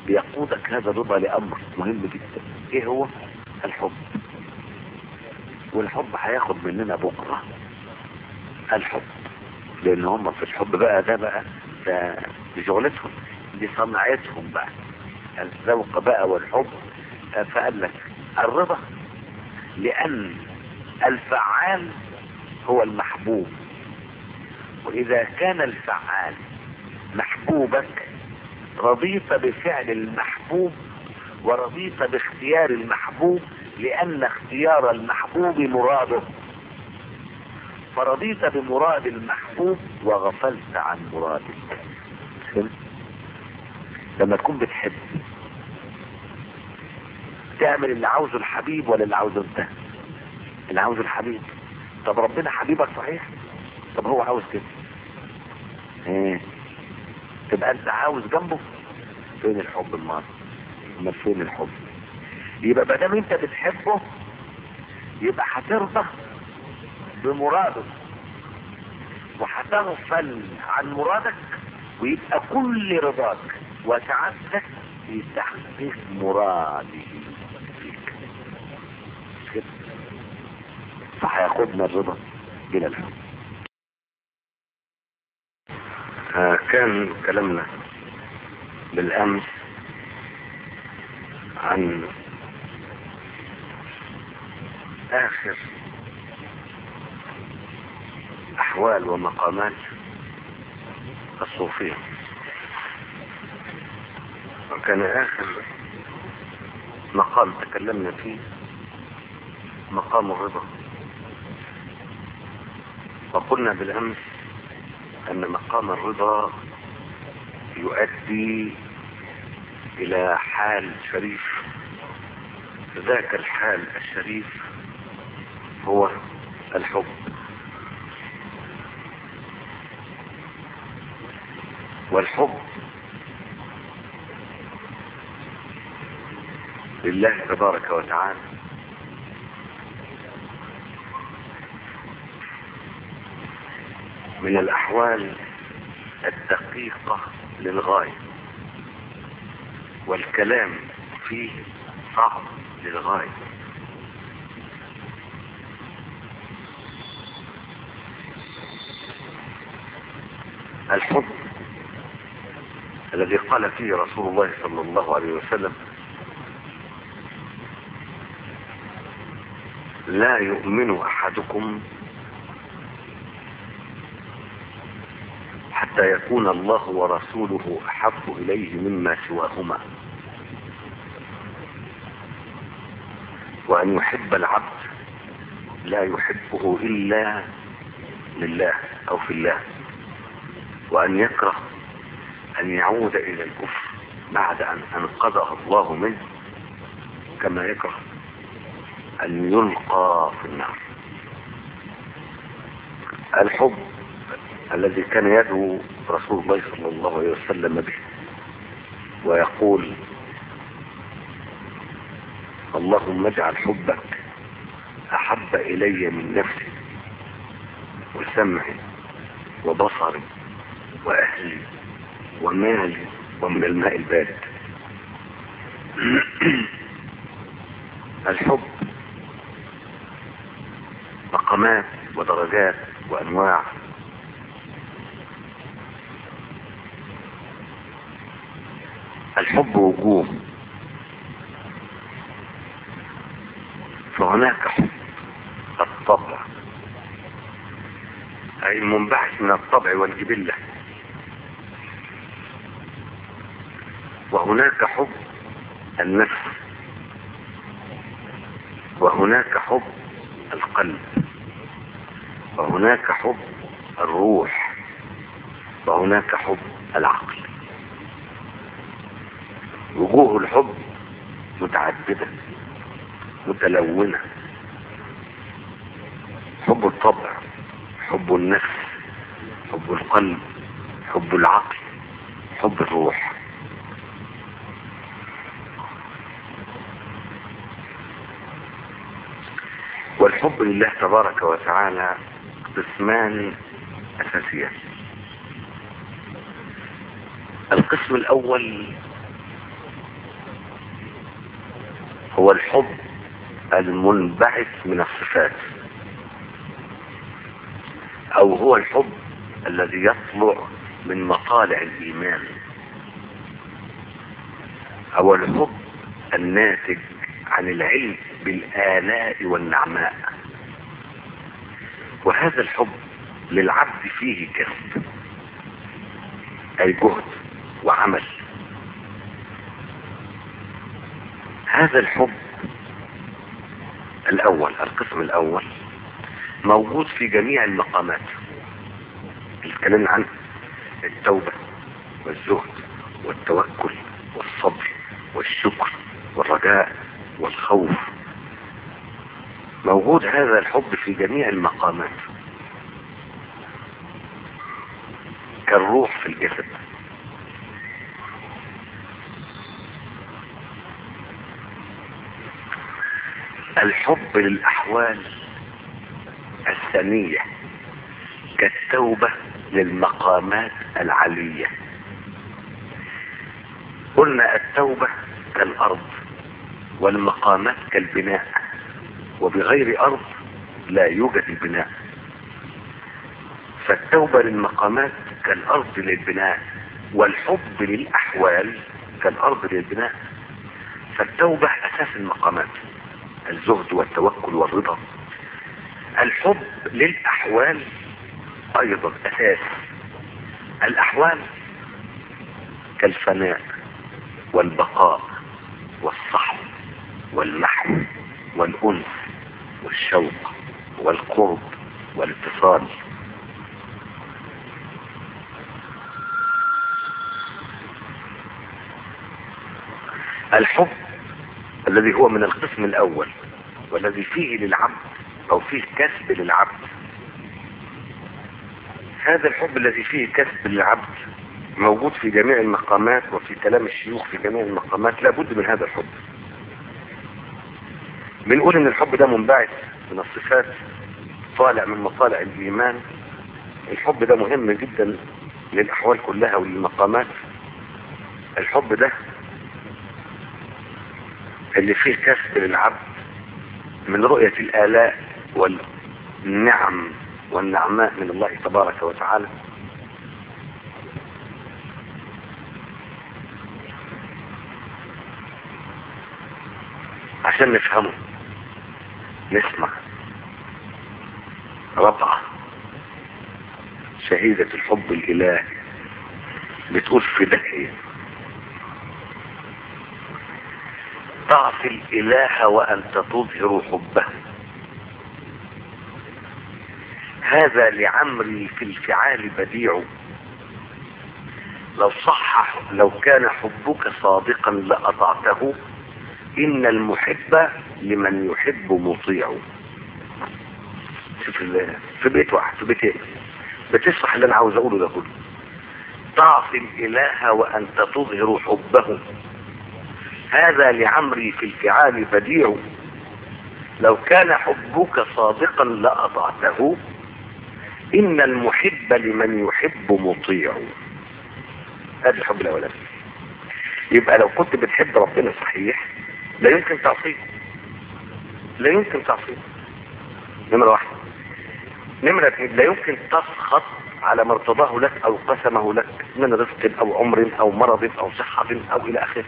بيقودك هذا الرضا لامر مهم جدا ايه هو الحب والحب هياخد مننا بكرة الحب لان هم في الحب بقى ده بقى ده دي شغلتهم دي صنعتهم بقى الذوق بقى والحب فقال لك الرضا لان الفعال هو المحبوب واذا كان الفعال محبوبك رضيت بفعل المحبوب ورضيت باختيار المحبوب لان اختيار المحبوب مراده فرضيت بمراد المحبوب وغفلت عن مرادك فهمت لما تكون بتحب تعمل اللي عاوزه الحبيب ولا اللي عاوزه انت اللي عاوزه الحبيب طب ربنا حبيبك صحيح طب هو عاوز كده ايه تبقى انت عاوز جنبه فين الحب الماضي امال فين الحب يبقى ما دام انت بتحبه يبقى هترضى بمراده وهتغفل عن مرادك ويبقى كل رضاك وسعادتك في تحقيق مراده فيك كده فهياخدنا الرضا الى الحب آه كان كلامنا بالامس عن اخر احوال ومقامات الصوفية وكان اخر مقام تكلمنا فيه مقام الرضا وقلنا بالامس ان مقام الرضا يؤدي الى حال شريف ذاك الحال الشريف هو الحب والحب لله تبارك وتعالى من الأحوال الدقيقة للغاية والكلام فيه صعب للغاية الحب الذي قال فيه رسول الله صلى الله عليه وسلم لا يؤمن أحدكم حتى يكون الله ورسوله أحب إليه مما سواهما وأن يحب العبد لا يحبه إلا لله أو في الله وأن يكره أن يعود إلى الكفر بعد أن أنقذه الله منه كما يكره أن يلقى في النار الحب الذي كان يدعو رسول الله صلى الله عليه وسلم به ويقول اللهم اجعل حبك أحب إلي من نفسي وسمعي وبصري وأهلي ومالي ومن الماء البارد الحب مقامات ودرجات وأنواع الحب وجوه فهناك حب الطبع أي المنبعث من الطبع والجبلة وهناك حب النفس وهناك حب القلب وهناك حب الروح وهناك حب العقل وجوه الحب متعددة متلونة حب الطبع حب النفس حب القلب حب العقل حب الروح والحب لله تبارك وتعالى قسمان أساسيان القسم الأول هو الحب المنبعث من الصفات او هو الحب الذي يطلع من مطالع الايمان او الحب الناتج عن العلم بالالاء والنعماء وهذا الحب للعبد فيه كسب اي جهد وعمل هذا الحب الاول القسم الاول موجود في جميع المقامات اللي اتكلمنا عنه التوبة والزهد والتوكل والصبر والشكر والرجاء والخوف موجود هذا الحب في جميع المقامات كالروح في الجسد الحب للأحوال الثانية كالتوبة للمقامات العلية قلنا التوبة كالأرض والمقامات كالبناء وبغير أرض لا يوجد البناء فالتوبة للمقامات كالأرض للبناء والحب للأحوال كالأرض للبناء فالتوبة أساس المقامات الزهد والتوكل والرضا الحب للأحوال أيضا أساس الأحوال كالفناء والبقاء والصحو والمحو والأنس والشوق والقرب والاتصال الحب الذي هو من القسم الأول والذي فيه للعبد أو فيه كسب للعبد هذا الحب الذي فيه كسب للعبد موجود في جميع المقامات وفي كلام الشيوخ في جميع المقامات لابد من هذا الحب بنقول ان الحب ده منبعث من الصفات طالع من مطالع الايمان الحب ده مهم جدا للاحوال كلها وللمقامات الحب ده اللي فيه كسب للعبد من رؤية الآلاء والنعم والنعماء من الله تبارك وتعالى عشان نفهمه نسمع ربعة شهيدة الحب الإلهي بتقول في دهية تعصي الإله وأنت تظهر حبه هذا لعمري في الفعال بديع لو صح لو كان حبك صادقا لأطعته إن المحب لمن يحب مطيع شوف في بيت واحد في بيتين بتشرح اللي أنا عاوز أقوله ده كله تعصي الإله وأنت تظهر حبه هذا لعمري في الفعال بديع لو كان حبك صادقا لأطعته إن المحب لمن يحب مطيع هذا الحب الأولاني يبقى لو كنت بتحب ربنا صحيح لا يمكن تعصيه لا يمكن تعصيه نمرة واحدة نمرة اثنين لا يمكن تسخط على ما ارتضاه لك او قسمه لك من رزق او عمر او مرض او صحة او الى اخره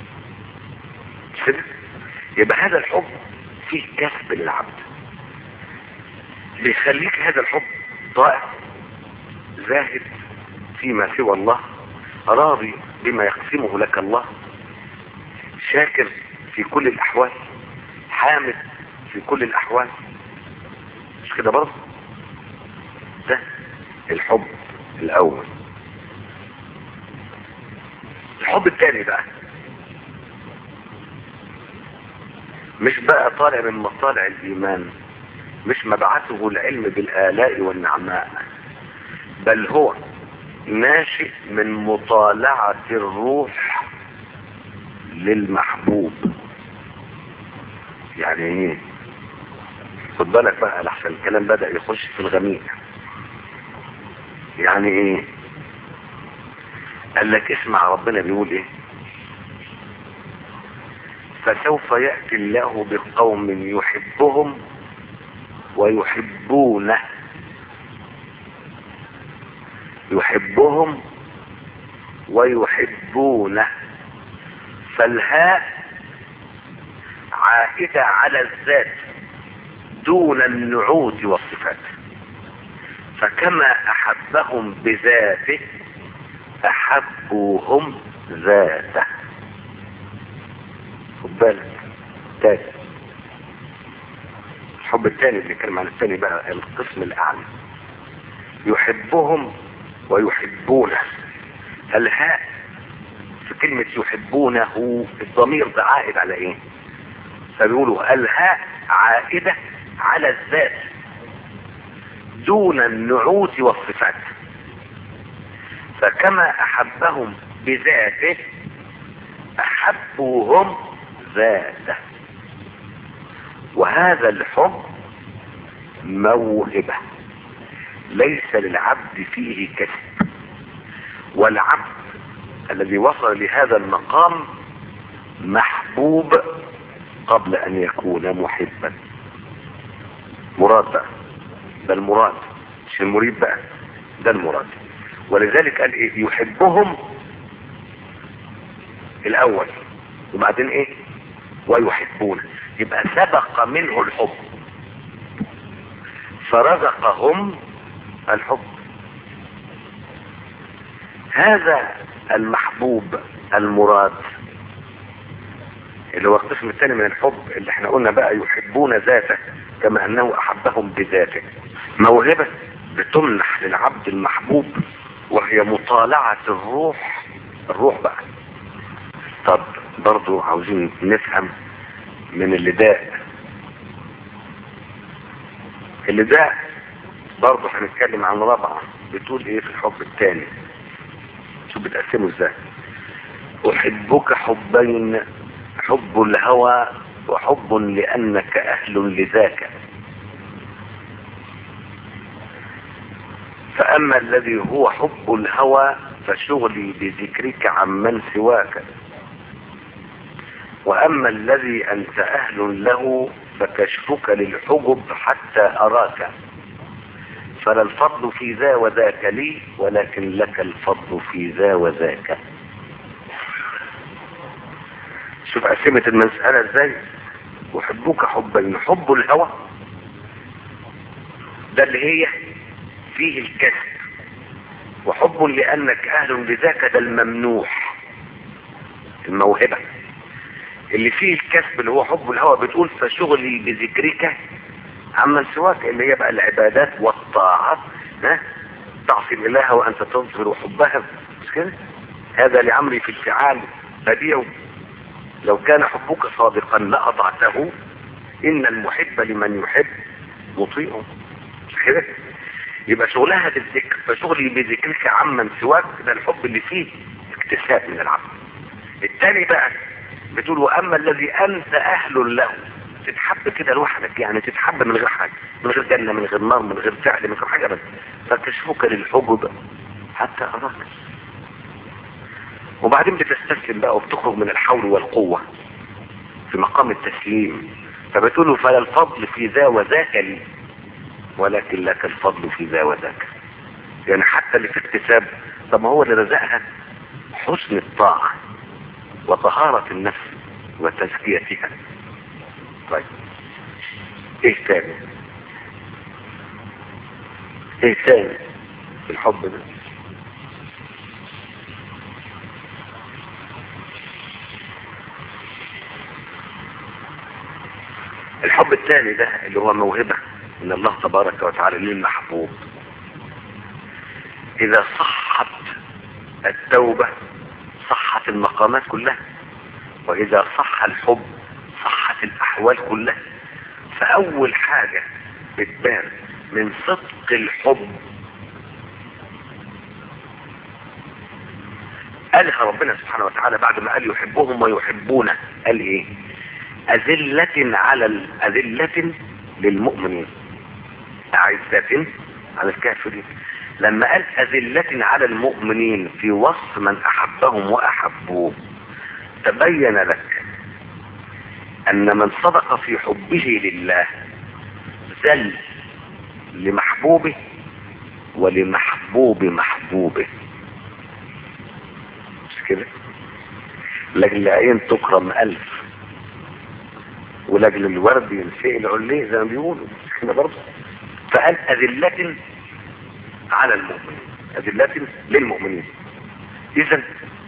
كده يبقى هذا الحب فيه كسب للعبد بيخليك هذا الحب طائع زاهد فيما سوى الله راضي بما يقسمه لك الله شاكر في كل الاحوال حامد في كل الاحوال مش كده برضه ده الحب الاول الحب الثاني بقى مش بقى طالع من مطالع الايمان مش مبعثه العلم بالالاء والنعماء بل هو ناشئ من مطالعة الروح للمحبوب يعني ايه خد بالك بقى لحسن الكلام بدأ يخش في الغميق يعني ايه قال لك اسمع ربنا بيقول ايه فسوف يأتي الله بقوم يحبهم ويحبونه يحبهم ويحبونه فالهاء عائدة على الذات دون النعوت والصفات فكما أحبهم بذاته أحبوهم ذاته خد بالك تاني الحب الثاني اللي كان عن الثاني بقى القسم الأعلى يحبهم ويحبونه الهاء في كلمة يحبونه الضمير ده عائد على ايه فبيقولوا الهاء عائدة على الذات دون النعوت والصفات فكما احبهم بذاته احبوهم ذاته وهذا الحب موهبة ليس للعبد فيه كسب والعبد الذي وصل لهذا المقام محبوب قبل ان يكون محبا مراد بقى ده المراد مش المريد بقى ده المراد ولذلك قال ايه يحبهم الاول وبعدين ايه ويحبون يبقى سبق منه الحب فرزقهم الحب هذا المحبوب المراد اللي هو القسم الثاني من الحب اللي احنا قلنا بقى يحبون ذاته كما انه احبهم بذاته موهبة بتمنح للعبد المحبوب وهي مطالعة الروح الروح بقى طب برضو عاوزين نفهم من اللداء اللداء برضو هنتكلم عن رابعة بتقول ايه في الحب الثاني شو بتقسمه ازاي احبك حبين حب الهوى وحب لانك اهل لذاك فاما الذي هو حب الهوى فشغلي بذكرك عمن سواك واما الذي انت اهل له فكشفك للحجب حتى اراك فلا الفضل في ذا وذاك لي ولكن لك الفضل في ذا وذاك شوف قسمة المسألة ازاي وحبوك حبين حب الهوى ده اللي هي فيه الكسب وحب لأنك أهل لذاك ده الممنوح الموهبة اللي فيه الكسب اللي هو حب الهوى بتقول فشغلي بذكرك عمن سواك اللي هي بقى العبادات والطاعات ها تعصي الاله وانت تظهر حبها مش كده هذا لعمري في الفعال بديع لو كان حبك صادقا لأطعته إن المحب لمن يحب مطيع مش كده يبقى شغلها بالذكر فشغلي بذكرك عمن سواك ده الحب اللي فيه اكتساب من العبد الثاني بقى بتقول واما الذي انت اهل له تتحب كده لوحدك يعني تتحب من غير حاجه من غير جنه من غير نار من غير فعل من غير حاجه بس فكشفك للحب حتى اراك وبعدين بتستسلم بقى وبتخرج من الحول والقوة في مقام التسليم فبتقول له فلا الفضل في ذا وذاك لي ولكن لك الفضل في ذا وذاك يعني حتى اللي في اكتساب طب ما هو اللي رزقها حسن الطاعة وطهارة النفس وتزكيتها طيب ايه تاني ايه تاني في الحب ده الحب الثاني ده اللي هو موهبة من الله تبارك وتعالى للمحبوب اذا صحت التوبة صحت المقامات كلها واذا صح الحب صحت الاحوال كلها فاول حاجة بتبان من صدق الحب قالها ربنا سبحانه وتعالى بعد ما قال يحبهم ويحبونه قال ايه أذلة على ال- أذلة للمؤمنين أعزة على الكافرين لما قال أذلة على المؤمنين في وصف من أحبهم وأحبوه تبين لك ان من صدق في حبه لله ذل لمحبوبه ولمحبوب محبوبه مش كده لاجل عين تكرم الف ولاجل الورد ينسئل عليه زي ما بيقولوا مش كده برضه فقال اذلة على المؤمنين اذلة للمؤمنين اذا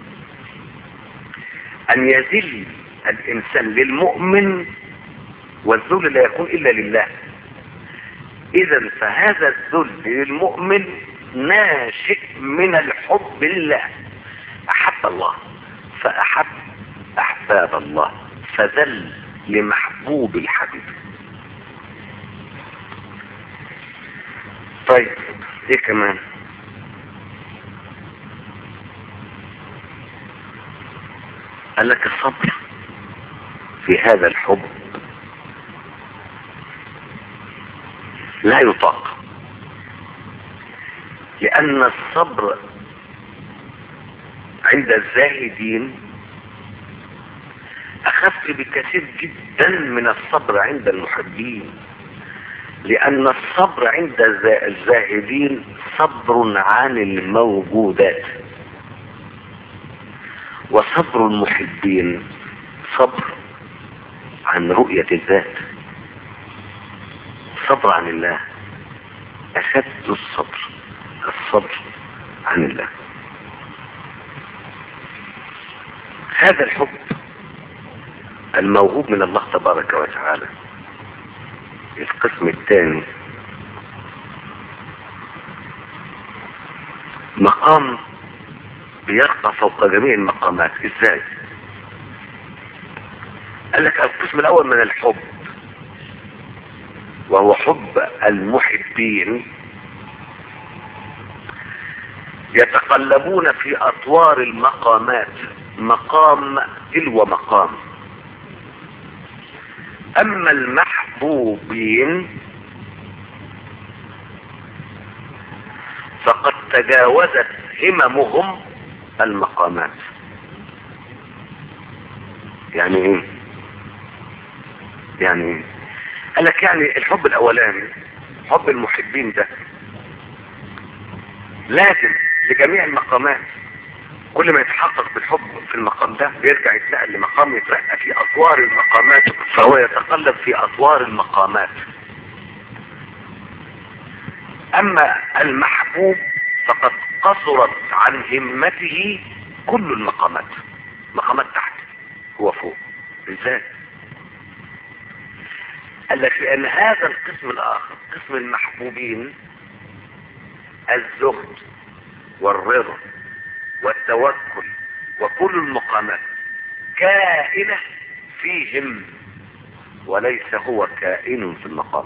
ان يذل الانسان للمؤمن والذل لا يكون الا لله اذا فهذا الذل للمؤمن ناشئ من الحب لله احب الله فاحب احباب الله فذل لمحبوب الحبيب طيب ايه كمان قال لك الصبر في هذا الحب لا يطاق لأن الصبر عند الزاهدين أخف بكثير جدا من الصبر عند المحبين لأن الصبر عند الزاهدين صبر عن الموجودات وصبر المحبين صبر عن رؤية الذات صبر عن الله أشد الصبر الصبر عن الله هذا الحب الموهوب من الله تبارك وتعالى القسم الثاني مقام بيرقى فوق جميع المقامات ازاي قال لك القسم الاول من الحب وهو حب المحبين يتقلبون في اطوار المقامات مقام تلو مقام اما المحبوبين فقد تجاوزت هممهم المقامات يعني ايه يعني ايه قال لك يعني الحب الاولاني حب المحبين ده لازم لجميع المقامات كل ما يتحقق بالحب في المقام ده بيرجع يتنقل لمقام يترقى في اطوار المقامات فهو يتقلب في اطوار المقامات اما المحبوب فقد قصرت عن همته كل المقامات مقامات تحت هو فوق ازاي قال لك لان هذا القسم الاخر قسم المحبوبين الزهد والرضا والتوكل وكل المقامات كائنة فيهم وليس هو كائن في المقام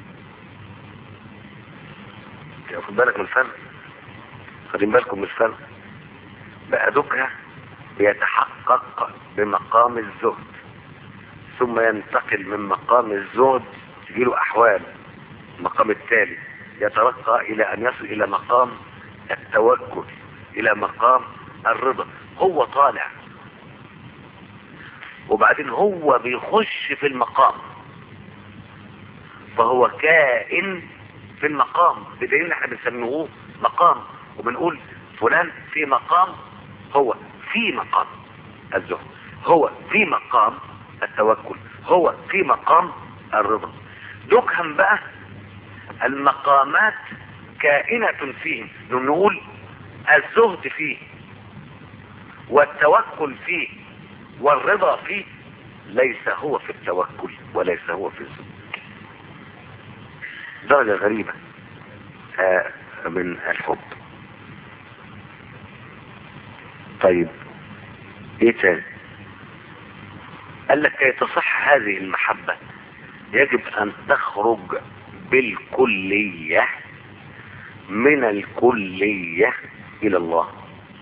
خد بالك من الفرق خدين بالكم من الفرق بقى دكها بيتحقق بمقام الزهد ثم ينتقل من مقام الزهد تجيله احوال المقام التالي يترقى الى ان يصل الى مقام التوكل الى مقام الرضا هو طالع وبعدين هو بيخش في المقام فهو كائن في المقام بدليل ان احنا بنسميه مقام وبنقول فلان في مقام هو في مقام الزهد هو في مقام التوكل هو في مقام الرضا دكهم بقى المقامات كائنة فيهم نقول الزهد فيه والتوكل فيه والرضا فيه ليس هو في التوكل وليس هو في الزهد درجة غريبة آه من الحب طيب ايه تاني قال لك كي تصح هذه المحبة يجب ان تخرج بالكلية من الكلية الى الله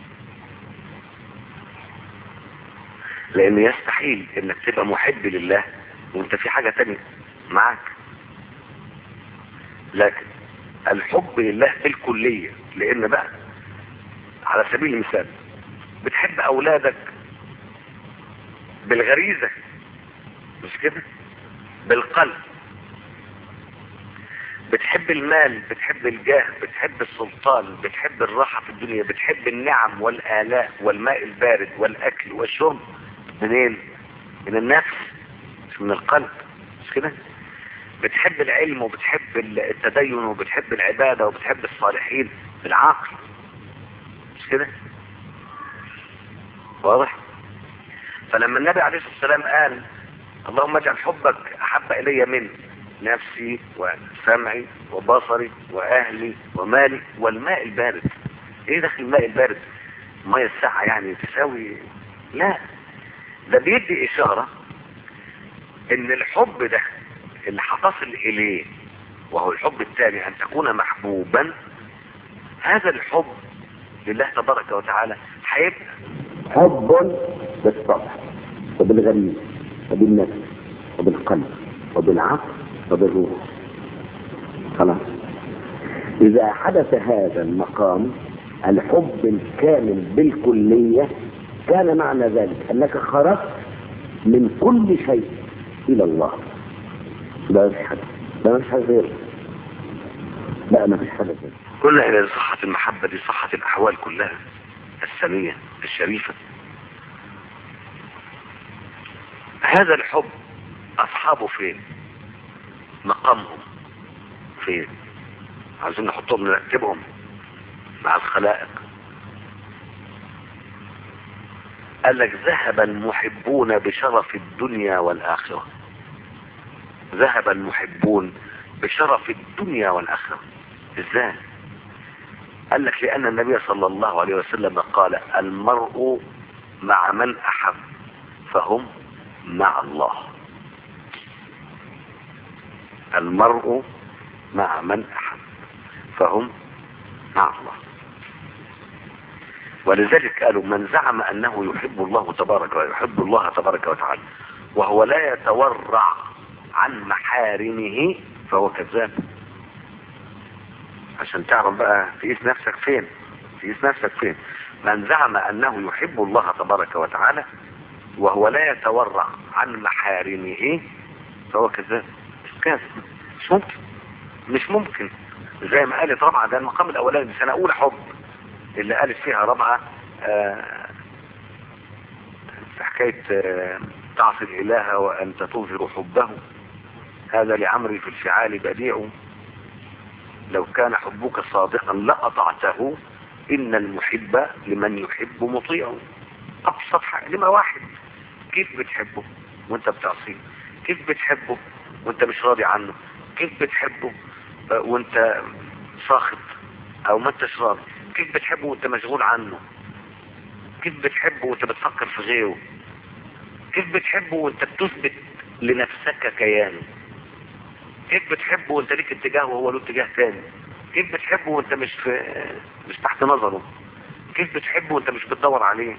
لان يستحيل انك تبقى محب لله وانت في حاجة تانية معاك لكن الحب لله بالكلية لان بقى على سبيل المثال بتحب اولادك بالغريزة مش كده بالقلب بتحب المال بتحب الجاه بتحب السلطان بتحب الراحة في الدنيا بتحب النعم والآلاء والماء البارد والأكل والشرب منين من النفس مش من القلب مش كده بتحب العلم وبتحب التدين وبتحب العبادة وبتحب الصالحين بالعقل مش كده واضح فلما النبي عليه الصلاة والسلام قال اللهم اجعل حبك احب الي من نفسي وسمعي وبصري واهلي ومالي والماء البارد ايه دخل الماء البارد المية الساعة يعني تساوي لا ده بيدي اشارة ان الحب ده اللي هتصل اليه وهو الحب الثاني ان تكون محبوبا هذا الحب لله تبارك وتعالى هيبقى حب بالطبع وبالغريب وبالنفس وبالقلب وبالعقل وبالروح خلاص إذا حدث هذا المقام الحب الكامل بالكلية كان معنى ذلك أنك خرجت من كل شيء إلى الله ده مفيش حاجة ده مفيش حاجة غيره لا مفيش حاجة غيره كل إلى صحة المحبة دي صحة الأحوال كلها السامية الشريفة هذا الحب أصحابه فين مقامهم فين عايزين نحطهم نرتبهم مع الخلائق قال لك ذهب المحبون بشرف الدنيا والآخرة ذهب المحبون بشرف الدنيا والآخرة ازاي قال لك لأن النبي صلى الله عليه وسلم قال المرء مع من أحب فهم مع الله المرء مع من أحب فهم مع الله ولذلك قالوا من زعم أنه يحب الله تبارك ويحب الله تبارك وتعالى وهو لا يتورع عن محارمه فهو كذاب عشان تعرف بقى تقيس نفسك فين تقيس نفسك فين من زعم أنه يحب الله تبارك وتعالى وهو لا يتورع عن محارمه فهو كذاب كذاب مش ممكن مش ممكن زي ما قالت ربعة ده المقام الأولاني سنة أولى حب اللي قالت فيها ربعة آه في حكاية آه تعصي الإله وأنت تظهر حبه هذا لعمري في الفعال بديع لو كان حبك صادقا لأطعته إن المحب لمن يحب مطيع أبسط كلمة واحد كيف بتحبه وانت بتعصيه كيف بتحبه وانت مش راضي عنه كيف بتحبه وانت ساخط او ما انتش راضي كيف بتحبه وانت مشغول عنه كيف بتحبه وانت بتفكر في غيره كيف بتحبه وانت بتثبت لنفسك كيانه كيف بتحبه وانت ليك اتجاه وهو له اتجاه تاني كيف بتحبه وانت مش في مش تحت نظره كيف بتحبه وانت مش بتدور عليه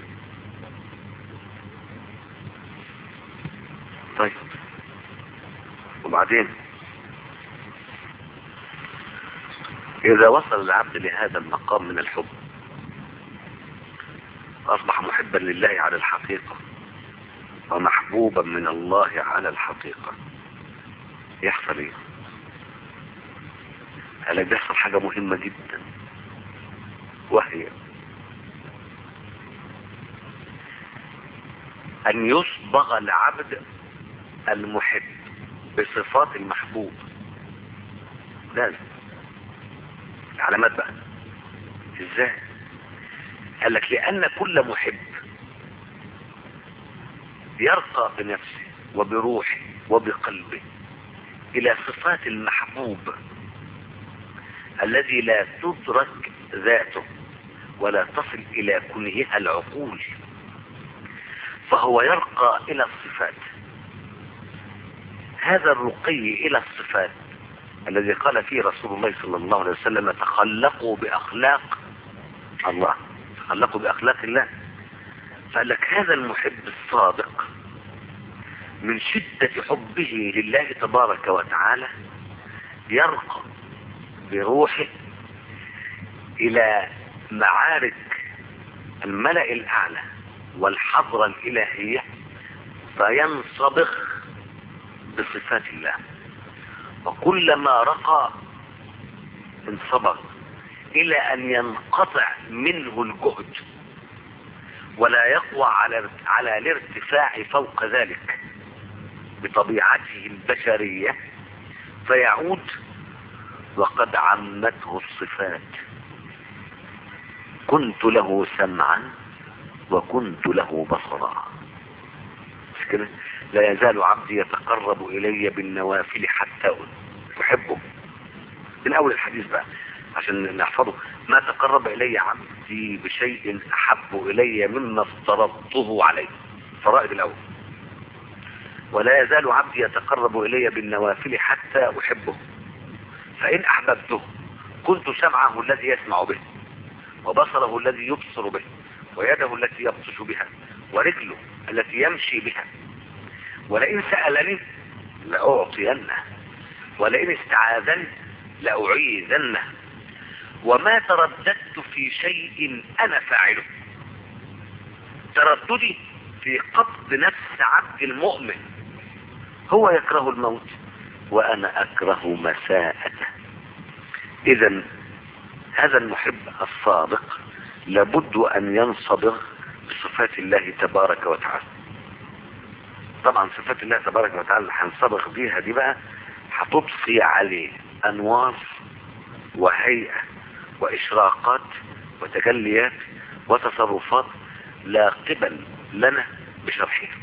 طيب وبعدين إذا وصل العبد لهذا المقام من الحب أصبح محبا لله على الحقيقة ومحبوبا من الله على الحقيقة يحصل ايه قال بيحصل حاجة مهمة جدا وهي أن يصبغ العبد المحب بصفات المحبوب لازم علامات بقى ازاي قال لك لان كل محب يرقى بنفسه وبروحه وبقلبه الى صفات المحبوب الذي لا تدرك ذاته ولا تصل الى كنهها العقول فهو يرقى الى الصفات هذا الرقي الى الصفات الذي قال فيه رسول الله صلى الله عليه وسلم تخلقوا باخلاق الله تخلقوا باخلاق الله فقال لك هذا المحب الصادق من شدة حبه لله تبارك وتعالى يرقى بروحه الى معارك الملأ الاعلى والحضرة الالهية فينصبغ بصفات الله وكلما رقى انصبر الى ان ينقطع منه الجهد ولا يقوى على على الارتفاع فوق ذلك بطبيعته البشرية فيعود وقد عمته الصفات كنت له سمعا وكنت له بصرا مش كده لا يزال عبدي يتقرب الي بالنوافل حتى احبه من اول الحديث بقى عشان نحفظه ما تقرب الي عبدي بشيء احب الي مما افترضته عليه فرائد الاول ولا يزال عبدي يتقرب الي بالنوافل حتى احبه فان احببته كنت سمعه الذي يسمع به وبصره الذي يبصر به ويده التي يبطش بها ورجله التي يمشي بها ولئن سألني لأعطينه ولئن استعاذني لأعيذنه وما ترددت في شيء أنا فاعله ترددي في قبض نفس عبد المؤمن هو يكره الموت وأنا أكره مساءته إذا هذا المحب الصادق لابد أن ينصبغ بصفات الله تبارك وتعالى طبعا صفات الله تبارك وتعالى اللي هنصبغ بيها دي بقى هتضفي عليه أنوار وهيئة وإشراقات وتجليات وتصرفات لا قبل لنا بشرحها